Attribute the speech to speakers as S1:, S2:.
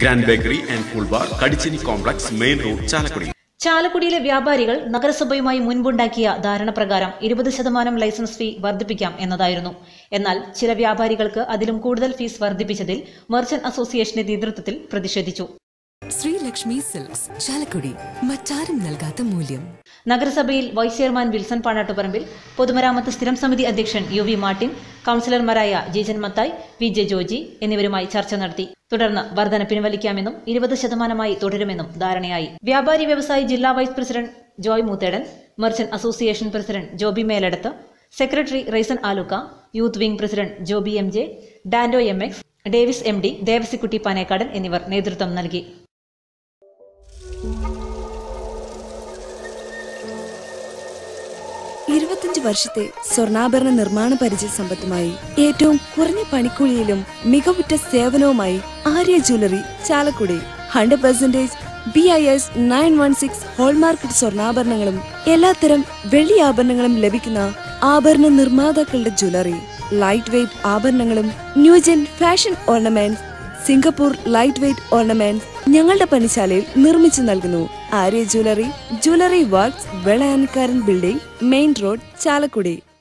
S1: grand bakery and cool bar കടിച്ചിനി complex main road Chalakudy
S2: ചാലക്കുടിയിലെ വ്യാപാരികൾ നഗരസഭയുമായി മുൻപുണ്ടാക്കിയ ധാരണപ്രകാരം ഇരുപത് ശതമാനം ലൈസൻസ് ഫീ വർദ്ധിപ്പിക്കാം എന്നതായിരുന്നു എന്നാൽ ചില വ്യാപാരികൾക്ക് അതിലും കൂടുതൽ ഫീസ് വർദ്ധിപ്പിച്ചതിൽ മെർച്ചന്റ് അസോസിയേഷന്റെ നേതൃത്വത്തിൽ പ്രതിഷേധിച്ചു
S3: ശ്രീലക്ഷ്മി സിൽക്സ് ചാലക്കുടി മറ്റാരും നൽകാത്ത മൂല്യം
S2: നഗരസഭയിൽ വൈസ് ചെയർമാൻ വിൽസൺ പാണാട്ടുപറമ്പിൽ പൊതുമരാമത്ത് സ്ഥിരം സമിതി അധ്യക്ഷൻ യു വി മാർട്ടിൻ കൌൺസിലർമാരായ ജീജൻ മത്തായ് വി ജെ ജോജി എന്നിവരുമായി ചർച്ച നടത്തി തുടർന്ന് വർധന പിൻവലിക്കാമെന്നും ഇരുപത് ശതമാനമായി തുടരുമെന്നും ധാരണയായി വ്യാപാരി വ്യവസായി ജില്ലാ vice president Joy Moothedan merchant association president Joby Meladath secretary Raison Aluka youth wing president Joby M J Dando M X Davis M D Devasikutty Panekkadan എന്നിവർ നേതൃത്വം നൽകി
S4: ഇരുപത്തിയഞ്ച് വർഷത്തെ സ്വർണ്ണാഭരണ നിർമ്മാണ പരിചയ സമ്പത്തുമായി ഏറ്റവും കുറഞ്ഞ പണിക്കൂലിയിലും മികവുറ്റ സേവനവുമായി Arya jewellery Chalakudy hundred percentage B I S nine one six hallmarked സ്വർണ്ണാഭരണങ്ങളും എല്ലാത്തരം വെള്ളി ആഭരണങ്ങളും ലഭിക്കുന്ന ആഭരണ നിർമ്മാതാക്കളുടെ ജ്വല്ലറി ലൈറ്റ് വെയ്റ്റ് ആഭരണങ്ങളും new gen fashion ornaments Singapore light weight ornaments ഞങ്ങളുടെ പണിശാലയിൽ നിർമ്മിച്ചു നൽകുന്നു Arya jewellery jewellery works Velayanikkaran building main road Chalakudy